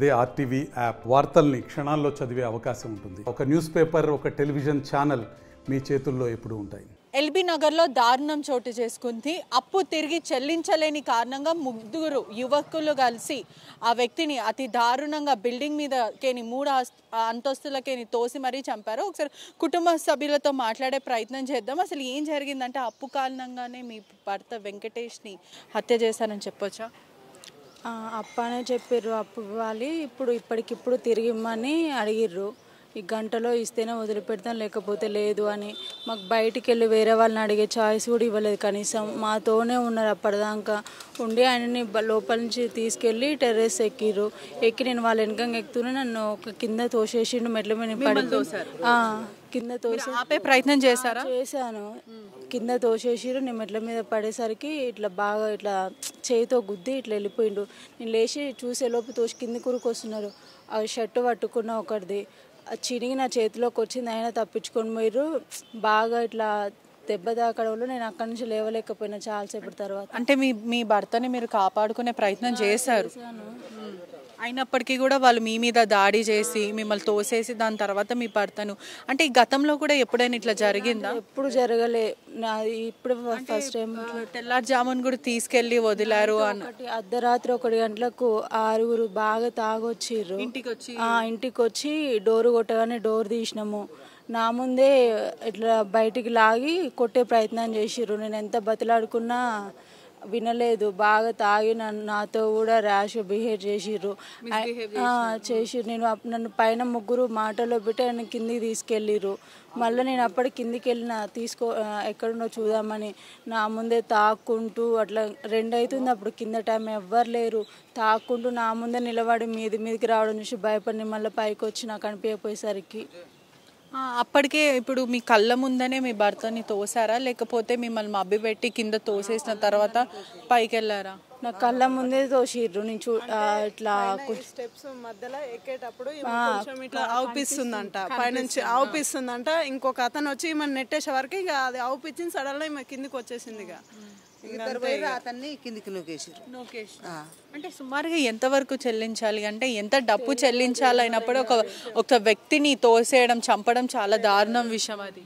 అదే RTV app వార్తల్ని క్షణాల్లో చదివే అవకాశం ఉంటుంది ఒక న్యూస్ పేపర్ ఒక టెలివిజన్ ఛానల్ మీ చేతుల్లో ఎప్పుడూ ఉంటాయి ఎల్బీ నగర్లో దారుణం చోటు చేసుకుంది అప్పు తిరిగి చెల్లించలేని కారణంగా ముగ్గురు యువకులు కలిసి ఆ వ్యక్తిని అతి దారుణంగా బిల్డింగ్ మీద కేని మూడు ఆస్- అంతస్తులకేని తోసి మరీ చంపారు ఒకసారి కుటుంబ సభ్యులతో మాట్లాడే ప్రయత్నం చేద్దాం అసలు ఏం జరిగిందంటే అప్పు కారణంగానే మీ భర్త వెంకటేష్ని హత్య చేశారని చెప్పొచ్చా ఆ, అప్పనే చెప్పిర్రు అప్పు ఇవ్వాలి ఇప్పుడు ఇప్పటికిప్పుడు తిరిగి ఇమ్మని అడిగిర్రు ఈ గంటలో ఇస్తేనే వదిలిపెడతాం లేకపోతే లేదు అని మాకు బయటికి వెళ్ళి వేరే వాళ్ళని అడిగే ఛాయిస్ కూడా ఇవ్వలేదు కనీసం మాతోనే ఉన్నారు అప్పటిదాకా ఉండి ఆయనని బ- లోపల నుంచి తీసుకెళ్ళి టెర్రస్ ఎక్కిర్రు ఎక్కి నేను వాళ్ళ వెనకంగా ఎక్కుతూనే నన్ను ఒక కింద తోసేసిండు మెట్ల మీద పడి ఆ, కింద తోసి ఆపే ప్రయత్నం చేశారా చేశాను కింద తోసేసిరు నేను మెట్ల మీద పడేసరికి ఇట్లా బాగా ఇట్లా చేయితో గుద్ది ఇట్లా వెళ్ళిపోయిండు నేను లేచి చూసే లోపు తోసి కింది వస్తున్నారు ఆ షర్టు పట్టుకున్న ఒకటిది ఆ చినిగి నా చేతిలోకి వచ్చింది ఆయన తప్పించుకొని పోయిర్రు బాగా ఇట్లా దెబ్బ తాకడంలో నేను అక్కడి నుంచి లేవలేకపోయినా చాలాసేపటి తర్వాత అంటే మీ మీ భర్తని మీరు కాపాడుకునే ప్రయత్నం చేశారు అయినప్పటికీ కూడా వాళ్ళు మీ మీద దాడి చేసి మిమ్మల్ని తోసేసి దాని తర్వాత మీ భర్తను అంటే ఈ గతంలో కూడా ఎప్పుడైనా ఇట్లా జరిగిందా ఎప్పుడు జరగలే నా ఇప్పుడు ఫస్ట్ టైం తెల్లారుజామున్ కూడా తీసుకెళ్లి వదిలారు అన్న ఒకటి అర్ధరాత్రి ఒకటి గంటలకు ఆరుగురు బాగా తాగొచ్చిర్రు ఇంటికి వచ్చి ఆ ఇంటికి వచ్చి డోరు కొట్టగానే డోర్ తీసినాము నా ముందే ఇట్లా బయటికి లాగి కొట్టే ప్రయత్నం చేసిర్రు నేను ఎంత బతిలాడుకున్నా వినలేదు బాగా తాగి నన్ను నాతో కూడా ర్యాష్ బిహేవ్ చేసిర్రు ఆ, చేసిర్రు నేను అప్- నన్ను పైన ముగ్గురు మాటలో పెట్టి ఆయన కిందికి తీసుకెళ్ళిర్రు మళ్ళీ నేను అప్పటి కిందికి వెళ్ళిన తీసుకో ఆ, ఎక్కడున్నో చూద్దామని నా ముందే తాక్కుంటూ అట్లా రెండు అవుతుంది అప్పుడు కింద టైం ఎవ్వరు లేరు తాక్కుంటూ నా ముందే నిలబడి మీది మీదకి రావడం చూసి భయపడి మళ్ళీ పైకి వచ్చి నాకు కనిపించపోయేసరికి ఆ, అప్పటికే ఇప్పుడు మీ కళ్ళ ముందనే మీ భర్తని తోసారా లేకపోతే మిమ్మల్ని మబ్బి పెట్టి కింద తోసేసిన తర్వాత పైకి వెళ్ళారా నా కళ్ళ ముందే తోసిర్రు నేను చూ ఆ, ఇట్లా కు- స్టెప్స్ మధ్యలో ఎక్కేటప్పుడు ఈమె కొంచెం ఇట్లా ఆవుపిస్తుందంట పైనుంచి ఆవుపిస్తుందంట ఇంకొక అతను వచ్చి ఈమె నెట్టేసే వరకు ఇక అది ఆవుపిచ్చింది సడన్ గా ఈమె కిందికి వచ్చేసింది ఇక ఇద్దరు పోయి అతన్ని కిందికి నూకేసారు లోకేష్ అంటే సుమారుగా ఎంత వరకు చెల్లించాలి అంటే ఎంత డబ్బు చెల్లించాలి అయినప్పుడు ఒక ఒక వ్యక్తిని తోసేయడం చంపడం చాలా దారుణం విషయం అది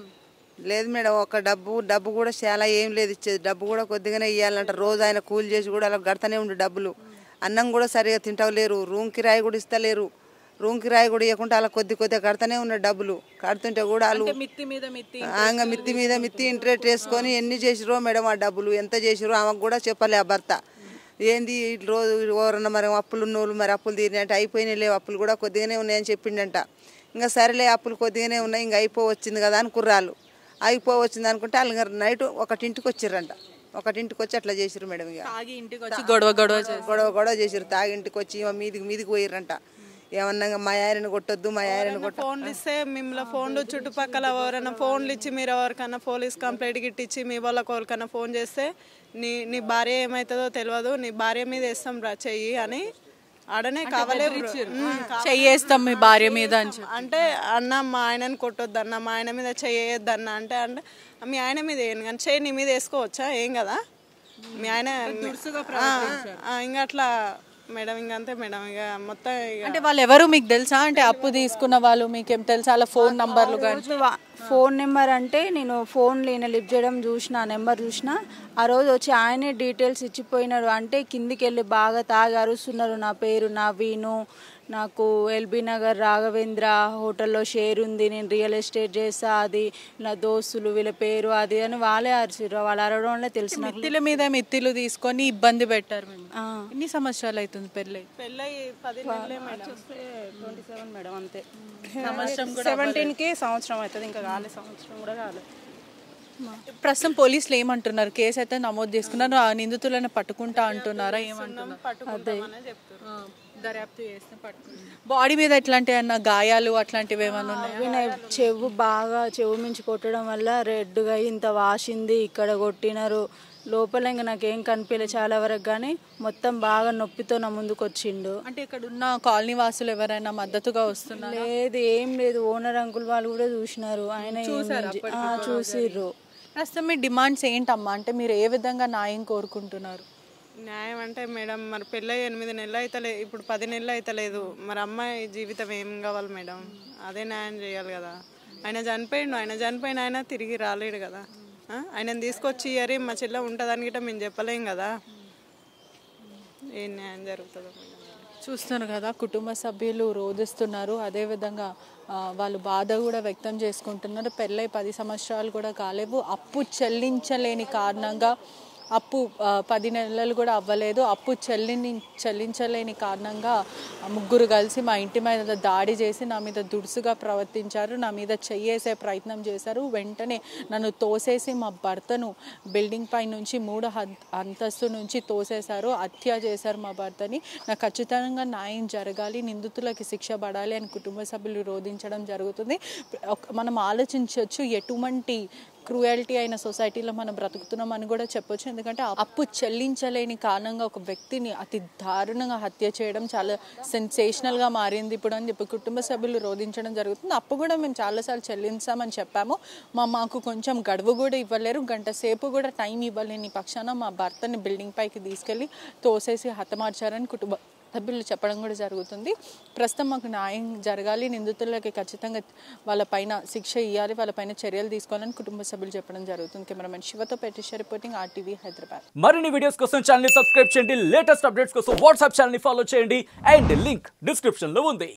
లేదు మేడం ఒక డబ్బు డబ్బు కూడా చాలా ఏం లేదు ఇచ్చేది డబ్బు కూడా కొద్దిగానే ఇవ్వాలంట రోజు ఆయన కూలి చేసి కూడా అలా గడతనే ఉండు డబ్బులు అన్నం కూడా సరిగా తింటలేరు రూమ్ కిరాయి కూడా ఇస్తలేరు రూమ్ కిరాయి కూడా ఇవ్వకుండా అలా కొద్ది కొద్దిగా కడతనే ఉన్న డబ్బులు కడుతుంటే కూడా వాళ్ళు మిత్తి మీద మిత్తి ఆంగ మిత్తి మీద మిత్తి ఇంట్రెస్ట్ వేసుకొని ఎన్ని చేసిరో మేడం ఆ డబ్బులు ఎంత చేసిరో ఆమెకు కూడా చెప్పలే ఆ భర్త ఏంది ఈ రోజు ఎవరన్నా మరి అప్పులు ఉన్నోళ్ళు మరి అప్పులు తీరినట్టు అయిపోయినాయి లేవు అప్పులు కూడా కొద్దిగానే ఉన్నాయని చెప్పిండంట ఇంకా సరేలే అప్పులు కొద్దిగానే ఉన్నాయి ఇంకా అయిపోవచ్చింది కదా అని కుర్రాలు అయిపోవచ్చింది అనుకుంటే వాళ్ళు నైట్ ఒకటింటికి వచ్చిర్రంట ఒకటింటికి వచ్చి అట్లా చేసిరు మేడం ఇక తాగి ఇంటికి వచ్చి గొడవ గొడవ చేసి గొడవ గొడవ చేసిరు తాగింటికి వచ్చి ఈమె మీదికి మీదికి పోయిర్రంట ఏమన్నా ఇంకా మా ఆయనని కొట్టొద్దు మా ఆయనని కొట్ట ఫోన్లు ఇస్తే మిమ్మల్ని ఫోన్లు చుట్టుపక్కల ఎవరైనా ఫోన్లు ఇచ్చి మీరు ఎవరికైనా పోలీస్ కంప్లైంట్ గిట్టించి మీ వాళ్ళకి ఎవరికైనా ఫోన్ చేస్తే నీ నీ భార్య ఏమవుతుందో తెలియదు నీ భార్య మీద వేస్తాం రా చెయ్యి అని ఆడనే కావాలే చెయ్యేస్తాం మీ భార్య మీద అని చెప్పి అంటే అన్న మా ఆయనని కొట్టొద్దు అన్న మా ఆయన మీద చేయొద్దు అన్న అంటే అంటే మీ ఆయన మీద ఏం కానీ చేయి నీ మీద వేసుకోవచ్చా ఏం కదా మీ ఆయన ఆ, ఆ, ఇంకా అట్లా మేడం ఇంక అంతే మేడం ఇక మొత్తం ఇక అంటే వాళ్ళు ఎవరు మీకు తెలుసా అంటే అప్పు తీసుకున్న వాళ్ళు మీకేం తెలుసా అలా ఫోన్ నంబర్లు కానీ రోజు వా- ఫోన్ నెంబర్ అంటే నేను ఫోన్ ఈయన లిఫ్ట్ చేయడం చూసిన నెంబర్ చూసిన ఆ రోజు వచ్చి ఆయనే డీటెయిల్స్ ఇచ్చిపోయినారు అంటే కిందికి వెళ్ళి బాగా తాగి అరుస్తున్నారు నా పేరు నవీను నాకు ఎల్బీ నగర్ రాఘవేంద్ర హోటల్లో షేర్ ఉంది నేను రియల్ ఎస్టేట్ చేస్తా అది నా దోస్తులు వీళ్ళ పేరు అది అని వాళ్ళే అరిచిర్రు వాళ్ళు అరవడం వల్ల తెలిసి నాకు మిత్తిల మీద మిత్తిలు తీసుకొని ఇబ్బంది పెట్టారు మేము ఆ. ఎన్ని సంవత్సరాలు అవుతుంది పెళ్ళి పెళ్ళై పది నెలలే మేడం ట్వంటీ సెవెన్ మేడం అంతే సెవెంటీన్ కి సంవత్సరం అవుతుంది ఇంకా కాలే సంవత్సరం కూడా కాలేదు ప్రస్తుతం పోలీసులు ఏమంటున్నారు కేసు అయితే నమోదు చేసుకున్నారు ఆ నిందితులను పట్టుకుంటా అంటున్నారా ఏమంటున్నారు ఆ, దర్యాప్తు చేస్తే పట్టుకుంటాం బాడీ మీద ఎట్లాంటి అన్న గాయాలు అట్లాంటివి ఏమైనా ఉన్నాయా వినయ్ చెవు బాగా చెవు మించి కొట్టడం వల్ల రెడ్గా ఇంత వాసింది ఇక్కడ కొట్టినారు లోపల ఇంకా నాకేం కనిపించలేదు చాలా వరకు కానీ మొత్తం బాగా నొప్పితో నా ముందుకు వచ్చిండు అంటే ఇక్కడ ఉన్న కాలనీ వాసులు ఎవరైనా మద్దతుగా వస్తున్నారు లేదు ఏం లేదు ఓనర్ అంకుల్ వాళ్ళు కూడా చూసినారు ఆయన ఏం- ఆ, చూసిర్రు ప్రస్తుతం మీ డిమాండ్స్ ఏంటమ్మా అంటే మీరు ఏ విధంగా న్యాయం కోరుకుంటున్నారు న్యాయం అంటే మేడం మరి పెళ్ళి ఎనిమిది నెలలు అయితలే ఇప్పుడు పది నెలలు అయితలేదు మరి అమ్మాయి జీవితం ఏం కావాలి మేడం అదే న్యాయం చేయాలి కదా ఆయన చనిపోయిండు ఆయన చనిపోయిన ఆయన తిరిగి రాలేడు కదా ఆ? ఆయనను తీసుకొచ్చి ఇయరి మా చెల్లె ఉంటుందని గిట్ట మేము చెప్పలేం కదా ఏం న్యాయం జరుగుతుందో మేడం చూస్తున్నారు కదా కుటుంబ సభ్యులు రోధిస్తున్నారు అదేవిధంగా ఆ, వాళ్ళు బాధ కూడా వ్యక్తం చేసుకుంటున్నారు పెళ్ళై పది సంవత్సరాలు కూడా కాలేవు అప్పు చెల్లించలేని కారణంగా అప్పు ఆ, పది నెలలు కూడా అవ్వలేదు అప్పు చెల్లిని చెల్లించలేని కారణంగా ఆ ముగ్గురు కలిసి మా ఇంటి మీద దాడి చేసి నా మీద దుడుసుగా ప్రవర్తించారు నా మీద చెయ్యేసే ప్రయత్నం చేశారు వెంటనే నన్ను తోసేసి మా భర్తను బిల్డింగ్ పై నుంచి మూడో హన్- అంతస్తు నుంచి తోసేశారు హత్య చేశారు మా భర్తని నాకు ఖచ్చితంగా న్యాయం జరగాలి నిందితులకి శిక్ష పడాలి అని కుటుంబ సభ్యులు రోధించడం జరుగుతుంది ఒక- మనం ఆలోచించవచ్చు ఎటువంటి క్రూయల్టీ అయిన సొసైటీలో మనం బ్రతుకుతున్నాం అని కూడా చెప్పొచ్చు ఎందుకంటే అప్పు చెల్లించలేని కారణంగా ఒక వ్యక్తిని అతి దారుణంగా హత్య చేయడం చాలా సెన్సేషనల్గా మారింది ఇప్పుడు అని చెప్పి కుటుంబ సభ్యులు రోధించడం జరుగుతుంది అప్పు కూడా మేము చాలాసార్లు చెల్లించామని చెప్పాము మా మాకు కొంచెం గడువు కూడా ఇవ్వలేరు గంట సేపు కూడా టైం ఇవ్వలేని పక్షాన మా భర్తని బిల్డింగ్ పైకి తీసుకెళ్ళి తోసేసి హతమార్చారని కుటుంబ సభ్యులు చెప్పడం కూడా జరుగుతుంది ప్రస్తుతం మాకు న్యాయం జరగాలి నిందితులకి ఖచ్చితంగా వాళ్ళ పైన శిక్ష ఇవ్వాలి వాళ్ళ పైన చర్యలు తీసుకోవాలని కుటుంబ సభ్యులు చెప్పడం జరుగుతుంది కెమెరామెన్ శివతో పెట్టిష రిపోర్టింగ్ ఆర్టీవీ హైదరాబాద్ మరిన్ని వీడియోస్ కోసం ఛానల్ ని సబ్స్క్రైబ్ చేయండి లేటెస్ట్ అప్డేట్స్ కోసం వాట్సాప్ ఛానల్ ని ఫాలో చేయండి అండ్ లింక్ డిస్క్రిప్షన్ లో ఉంది